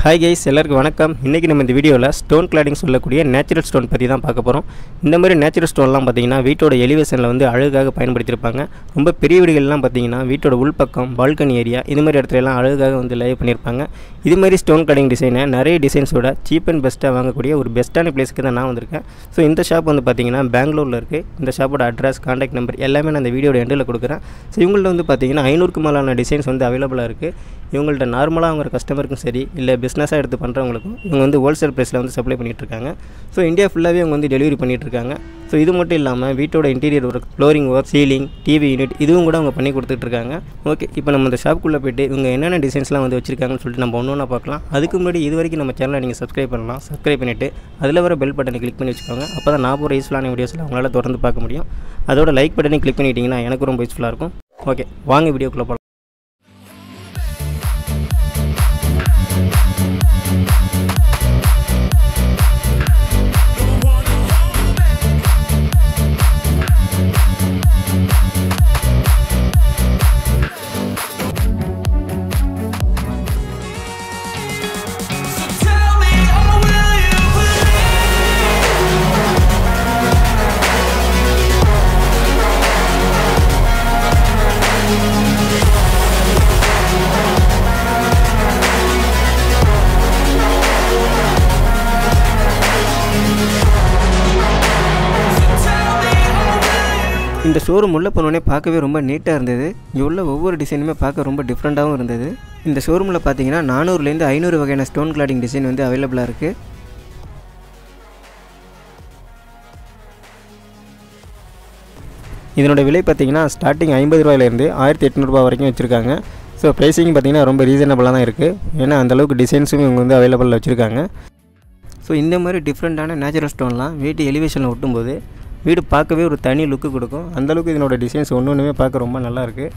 Hi guys எல்லாருக்கும் வணக்கம் இன்றைக்கி நம்ம இந்த வீடியோவில் ஸ்டோன் கிளாடிங் சொல்லக்கூடிய நேச்சுரல் ஸ்டோன் பற்றி தான் பார்க்க போகிறோம் இந்த மாதிரி நேச்சுரல் ஸ்டோன்லாம் பார்த்தீங்கன்னா வீட்டோட எலிவேஷனில் வந்து அழகாக பயன்படுத்தியிருப்பாங்க ரொம்ப பெரிய வீடுகள்லாம் பார்த்தீங்கன்னா வீட்டோட உள்பக்கம் பால்கனி ஏரியா இது மாதிரி இடத்துல எல்லாம் அழகாக வந்து லே பண்ணியிருப்பாங்க இது மாதிரி ஸ்டோன் கிளாடிங் டிசைனை நிறைய டிசைன்ஸோட சீப் அண்ட் பெஸ்ட்டாக வாங்கக்கூடிய ஒரு பெஸ்ட்டான பிளேஸுக்கு தான் நான் வந்திருக்கேன் ஸோ இந்த ஷாப் வந்து பார்த்தீங்கன்னா பெங்களூரில் இருக்குது இந்த ஷாப்போட அட்ரஸ் காண்டாக்ட் நம்பர் எல்லாமே நான் இந்த வீடியோட எண்டில் கொடுக்குறேன் ஸோ இவங்கள்ட்ட வந்து பார்த்தீங்கன்னா ஐநூறுக்கு மேலான டிசைன்ஸ் வந்து அவைலபிளாக இருக்குது இவங்கள்ட்ட நார்மலாக அவங்க கஸ்டமருக்கும் சரி இல்லை பிஸ்னஸாக எடுத்து பண்ணுறவங்களுக்கும் இவங்க வந்து ஹோல்சேல் ப்ரைஸில் வந்து சப்ளை பண்ணிகிட்ருக்காங்க ஸோ இந்தியா ஃபுல்லாகவே அவங்க வந்து டெலிவரி பண்ணிகிட்ருக்காங்க ஸோ இது மட்டும் இல்லாமல் வீட்டோட interior work flooring work ceiling TV unit இதுவும் கூட அவங்க பண்ணி கொடுத்துட்ருக்காங்க ஓகே இப்போ நம்ம இந்த ஷாப்புக்குள்ளே போயிட்டு இவங்க என்னென்ன டிசைன்ஸ்லாம் வந்து வச்சிருக்காங்கன்னு சொல்லிட்டு நம்ம ஒன்று ஒன்றா பார்க்கலாம் அதுக்கு முன்னாடி இது வரைக்கும் நம்ம சேனலை நீங்கள் சப்ஸ்கிரைப் பண்ணலாம் சப்ஸ்கிரைப் பண்ணிவிட்டு அதில் வர பெல் பட்டனை கிளிக் பண்ணி வச்சுக்கோங்க அப்போ தான் நான் போகிற யூஸ்ஃபுல்லான வீடியோஸில் அவங்களால தொடர்ந்து பார்க்க முடியும் அதோட லைக் பட்டனை கிளிக் பண்ணிட்டீங்கன்னா எனக்கு ரொம்ப யூஸ்ஃபுல்லாக இருக்கும் ஓகே வாங்க வீடியோக்குள்ளே போகலாம் Tell me, oh, will you believe? Tell me, oh, will you இந்த ஷோரூம் உள்ளே போனோடனே பார்க்கவே ரொம்ப நீட்டாக இருந்தது இங்கே உள்ள ஒவ்வொரு டிசைனுமே பார்க்க ரொம்ப டிஃப்ரெண்ட்டாகவும் இருந்தது இந்த ஷோரூமில் பார்த்தீங்கன்னா நானூறுலேருந்து ஐநூறு வகையான ஸ்டோன் கிளாடிங் டிசைன் வந்து அவைலபிளாக இருக்குது இதனோட விலை பார்த்தீங்கன்னா ஸ்டார்டிங் ஐம்பது ரூபாயிலேருந்து ஆயிரத்தி எட்நூறுபா வரைக்கும் வச்சுருக்காங்க ஸோ ப்ரைஸிங் பார்த்தீங்கன்னா ரொம்ப ரீசனபிளாக தான் இருக்குது ஏன்னா அந்தளவுக்கு டிசைன்ஸும் இவங்க வந்து அவைலபிளில் வச்சுருக்காங்க ஸோ இந்த மாதிரி டிஃப்ரெண்ட்டான நேச்சுரல் ஸ்டோன்லாம் வீட்டு எலிவேஷனில் ஒட்டும்போது வீடு பார்க்கவே ஒரு தனி லுக்கு கொடுக்கும் அந்தளவுக்கு இதனோட டிசைன்ஸ் ஒன்று ஒன்றுமே பார்க்க ரொம்ப நல்லா இருக்குது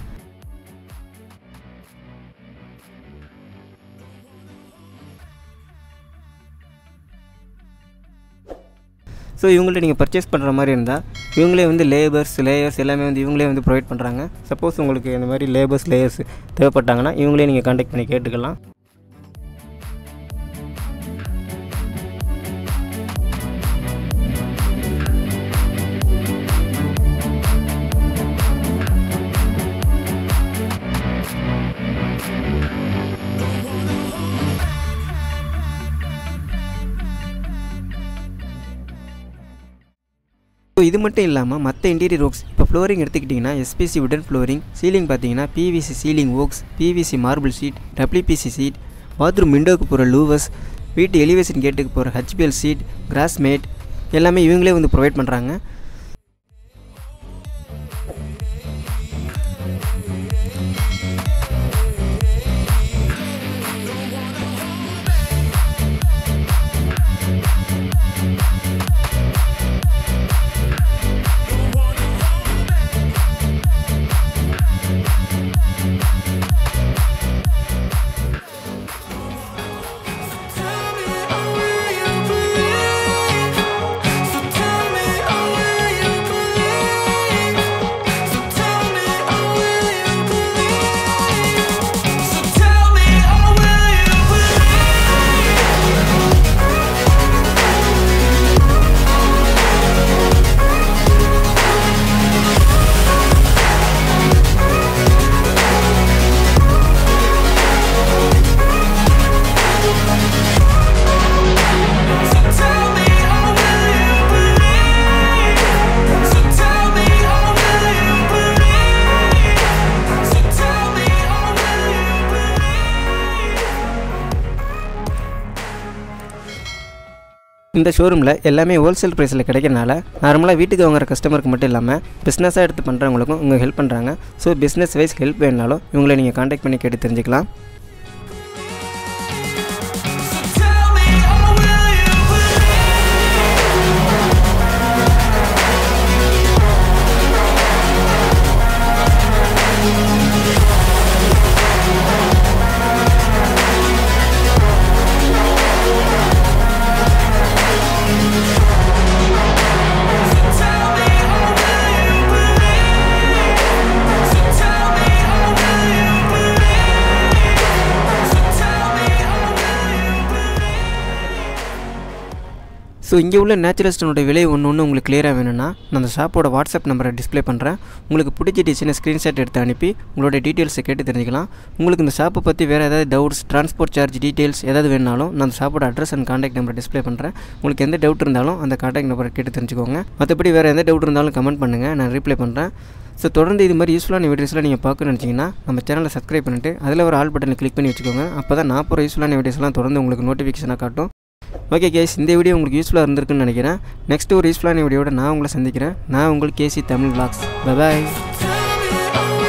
ஸோ இவங்கள்ட்ட நீங்கள் பர்ச்சேஸ் பண்ணுற மாதிரி இருந்தால் இவங்களே வந்து லேபர்ஸ் லேயர்ஸ் எல்லாமே வந்து இவங்களே வந்து ப்ரொவைட் பண்ணுறாங்க சப்போஸ் உங்களுக்கு இந்த மாதிரி லேபர்ஸ் லேயர்ஸ் தேவைப்பட்டாங்கன்னா இவங்களே நீங்கள் காண்டாக்ட் பண்ணி கேட்டுக்கலாம் ஸோ இது மட்டும் இல்லாமல் மற்ற இன்டீரியர் ஒர்க்ஸ் இப்போ ஃப்ளோரிங் எடுத்துக்கிட்டிங்கன்னா எஸ்பிசி உடன் ஃப்ளோரிங் சீலிங் பார்த்தீங்கன்னா PVC ceiling works PVC marble sheet WPC sheet bathroom விண்டோக்கு போகிற லூவஸ் வீட்டு எலிவேஷன் கேட்டுக்கு போகிற ஹச்பிஎல் சீட் கிராஸ் மேட் எல்லாமே இவங்களே வந்து ப்ரொவைட் பண்ணுறாங்க Tell me, oh, will you believe? So tell me, oh, will you believe? So tell me, oh, will you believe? So tell me, oh, will you believe? So tell me, oh, will you believe? So tell me, oh, will you believe? So tell me, oh, will you believe? இந்த ஷோரூமில் எல்லாமே wholesale ப்ரைஸில் கிடைக்கிறனால நார்மலாக வீட்டுக்கு வாங்குற கஸ்டமருக்கு மட்டும் இல்லாமல் பிஸ்னஸாக எடுத்து பண்ணுறவங்களுக்கும் இவங்க ஹெல்ப் பண்ணுறாங்க ஸோ பிஸ்னஸ் வைஸ் ஹெல்ப் வேணுனாலும் இவங்களை நீங்கள் காண்டாக்ட் பண்ணி கேட்டு தெரிஞ்சுக்கலாம் So tell me, oh, will you believe? So tell me, oh, will you believe? So tell me, oh, will you believe? So இங்கே உள்ள நேச்சுரல் ஸ்டோனோட விலை ஒன்று ஒன்று உங்களுக்கு கிளியராக வேணும்னா நான் அந்த ஷாப்போட வாட்ஸ்அப் நம்பரை டிஸ்ப்ளே பண்ணுறேன் உங்களுக்கு பிடிச்ச டிசைனை ஸ்க்ரீன்ஷாட் எடுத்து அனுப்பி உங்களோட டீட்டெயில்ஸை கேட்டு தெரிஞ்சுக்கலாம் உங்களுக்கு இந்த ஷாப்பை பற்றி வேறு ஏதாவது டவுட்ஸ் ட்ரான்ஸ்போர்ட் சார்ஜ் டீட்டெயில்ஸ் ஏதாவது வேணாலும் நான் அந்த ஷாப்போட அட்ரஸ் அண்ட் காண்டாக்ட் நம்பரை டிஸ்ப்ளே பண்ணுறேன் உங்களுக்கு எந்த டவுட் இருந்தாலும் அந்த காண்டாக்ட் நம்பரை கேட்டு தெரிஞ்சுக்கோங்க மற்றபடி வேறு எந்த டவுட் இருந்தாலும் கமெண்ட் பண்ணுங்கள் நான் ரிப்ளை பண்ணுறேன் ஸோ தொடர்ந்து இது மாதிரி யூஸ்ஃபுல்லான வீடியோஸ்லாம் நீங்கள் பார்க்கணும்னு நினச்சிங்கன்னா நம்ம சேனலை சப்ஸ்கிரைப் பண்ணிட்டு அதில் ஒரு ஆல் பட்டனை கிளிக் பண்ணி வச்சுக்கோங்க அப்போ தான் நான் போகிற யூஸ்ஃபுல்லான வீடியோஸ்லாம் தொடர்ந்து உங்களுக்கு நோட்டிஃபிகேஷனாக காட்டும் ஓகே கேஸ் இந்த வீடியோ உங்களுக்கு யூஸ்ஃபுல்லாக இருந்திருக்குன்னு நினைக்கிறேன் நெக்ஸ்ட் ஒரு யூஸ்ஃபுல்லான வீடியோட நான் உங்களை சந்திக்கிறேன் நான் உங்களுக்கு கேசி தமிழ் vlogs. bye பாய் Tell me, oh,